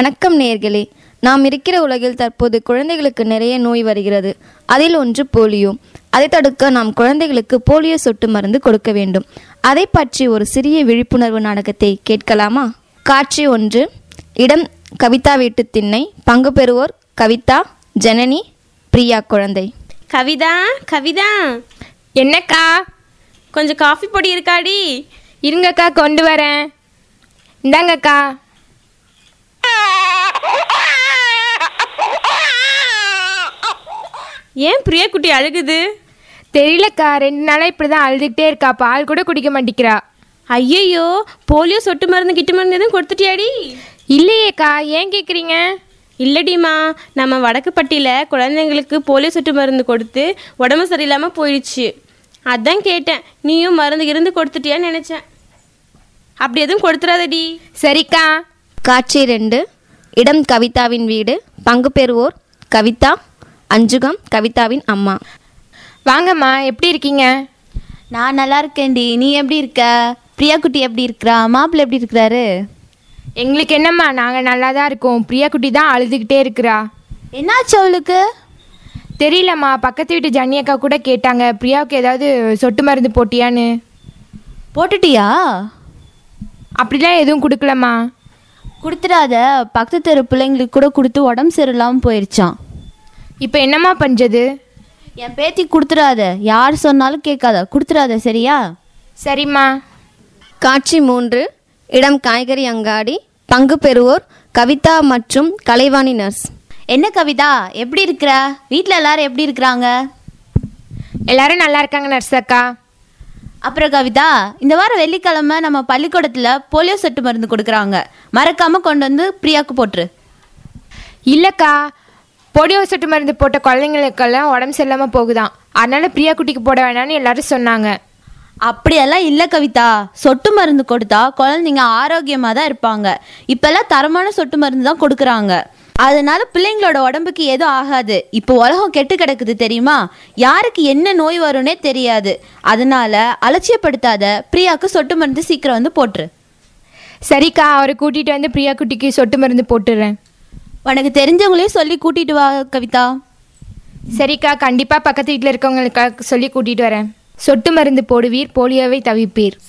வணக்கம் நேர்களே நாம் இருக்கிற உலகில் தற்போது குழந்தைகளுக்கு நிறைய நோய் வருகிறது அதில் ஒன்று போலியோ அதை தடுக்க நாம் குழந்தைகளுக்கு போலியோ சொட்டு மருந்து கொடுக்க வேண்டும் அதை பற்றி ஒரு சிறிய விழிப்புணர்வு நாடகத்தை கேட்கலாமா காட்சி ஒன்று இடம் கவிதா வீட்டு திண்ணை பங்கு பெறுவோர் கவிதா ஜனனி பிரியா குழந்தை கவிதா கவிதா என்னக்கா கொஞ்சம் காஃபி பொடி இருக்காடி இருங்கக்கா கொண்டு வரேன் இந்தாங்கக்கா ஏன் பிரியா குட்டி அழுகுது தெரியலக்கா ரெண்டு நாளாக இப்படி தான் அழுதுகிட்டே இருக்கா பால் கூட குடிக்க மாட்டேங்கிறா ஐயையோ போலியோ சொட்டு மருந்து கிட்டு மருந்து எதுவும் கொடுத்துட்டியாடி இல்லையேக்கா ஏன் கேட்குறீங்க இல்லடிம்மா நம்ம வடக்குப்பட்டியில் குழந்தைங்களுக்கு போலியோ சொட்டு மருந்து கொடுத்து உடம்பு சரியில்லாமல் போயிடுச்சு அதான் கேட்டேன் நீயும் மருந்து இருந்து கொடுத்துட்டியான்னு நினச்சேன் அப்படி எதுவும் கொடுத்துறாதடி சரிக்கா காட்சி ரெண்டு இடம் கவிதாவின் வீடு பங்கு பெறுவோர் கவிதா அஞ்சுகம் கவிதாவின் அம்மா வாங்கம்மா எப்படி இருக்கீங்க நான் நல்லா இருக்கேன்டி நீ எப்படி இருக்க பிரியா குட்டி எப்படி இருக்கிறா மாப்பிள்ளை எப்படி இருக்கிறாரு எங்களுக்கு என்னம்மா நாங்கள் நல்லா தான் இருக்கோம் பிரியா குட்டி தான் அழுதுகிட்டே இருக்கிறா என்னாச்சு அவளுக்கு தெரியலம்மா பக்கத்து வீட்டு ஜன்னி அக்கா கூட கேட்டாங்க பிரியாவுக்கு ஏதாவது சொட்டு மருந்து போட்டியான்னு போட்டுட்டியா அப்படிலாம் எதுவும் கொடுக்கலம்மா கொடுத்துடாத பக்கத்து தெரு பிள்ளைங்களுக்கு கூட கொடுத்து உடம்பு சரியில்லாமல் போயிருச்சான் இப்போ என்னம்மா பண்ணுறது என் பேத்தி கொடுத்துடாத யார் சொன்னாலும் கேட்காத கொடுத்துடாத சரியா சரிம்மா காட்சி மூன்று இடம் காய்கறி அங்காடி பங்கு பெறுவோர் கவிதா மற்றும் கலைவாணி நர்ஸ் என்ன கவிதா எப்படி இருக்கிற வீட்டில் எல்லாரும் எப்படி இருக்கிறாங்க எல்லாரும் நல்லா இருக்காங்க நர்ஸ் அக்கா அப்புறம் கவிதா இந்த வாரம் வெள்ளிக்கிழமை நம்ம பள்ளிக்கூடத்தில் போலியோ சொட்டு மருந்து கொடுக்குறாங்க மறக்காமல் கொண்டு வந்து பிரியாவுக்கு போட்டுரு இல்லைக்கா போலியோ சொட்டு மருந்து போட்ட குழந்தைங்களுக்கெல்லாம் உடம்பு சரியில்லாமல் போகுதாம் அதனால பிரியா குட்டிக்கு போட வேணாம்னு எல்லாரும் சொன்னாங்க அப்படியெல்லாம் இல்லை கவிதா சொட்டு மருந்து கொடுத்தா குழந்தைங்க ஆரோக்கியமாக தான் இருப்பாங்க இப்போல்லாம் தரமான சொட்டு மருந்து தான் கொடுக்குறாங்க அதனால பிள்ளைங்களோட உடம்புக்கு எதுவும் ஆகாது இப்போ உலகம் கெட்டு கிடக்குது தெரியுமா யாருக்கு என்ன நோய் வரும்னே தெரியாது அதனால அலட்சியப்படுத்தாத பிரியாவுக்கு சொட்டு மருந்து சீக்கிரம் வந்து போட்டுரு சரிக்கா அவரை கூட்டிகிட்டு வந்து பிரியா குட்டிக்கு சொட்டு மருந்து போட்டுடுறேன் உனக்கு தெரிஞ்சவங்களையும் சொல்லி கூட்டிட்டு வா கவிதா சரிக்கா கண்டிப்பாக பக்கத்து வீட்டில் இருக்கவங்களுக்காக சொல்லி கூட்டிகிட்டு வரேன் சொட்டு மருந்து போடுவீர் போலியோவை தவிப்பீர்